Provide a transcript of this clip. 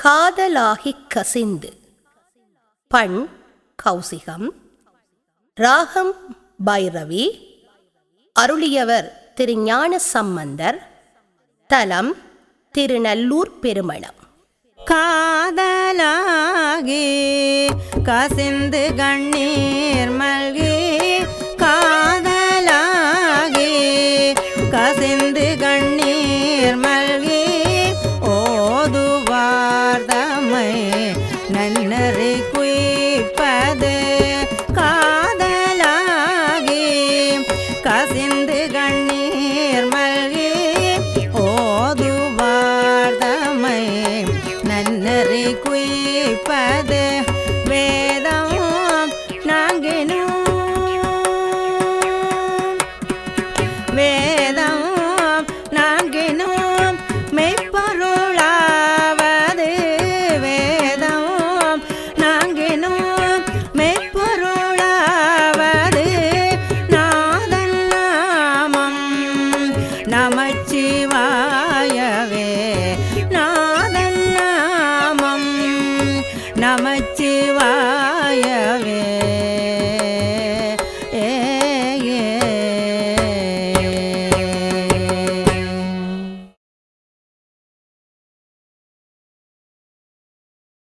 காதலாகிக் கசிந்து பண் கௌசிகம் ராகம் பைரவி அருளியவர் திரு ஞான சம்பந்தர் தலம் திருநல்லூர் பெருமணம் காதலாகி கசிந்து கண்ணீர் மல்கி காதலாகி கசிந்து கண்ணீர் மல்கி ஓதுவார்தமை நன்னரை குய்ப்பது காதலாகி கசிந்து கண்ணீர் மல்கி ஓதுவார்தமை நன்னரை குய்ப்பது வேதம் நாங்கினும் வேதம் நாங்கினும் மெய்ப்பொருளாவது வேதம் நாங்கினும் மெய்ப்பொருளாவது நாதன் நாமம் நமச்சிவாயவே நாதன் நாமம் நமச்சிவாயவே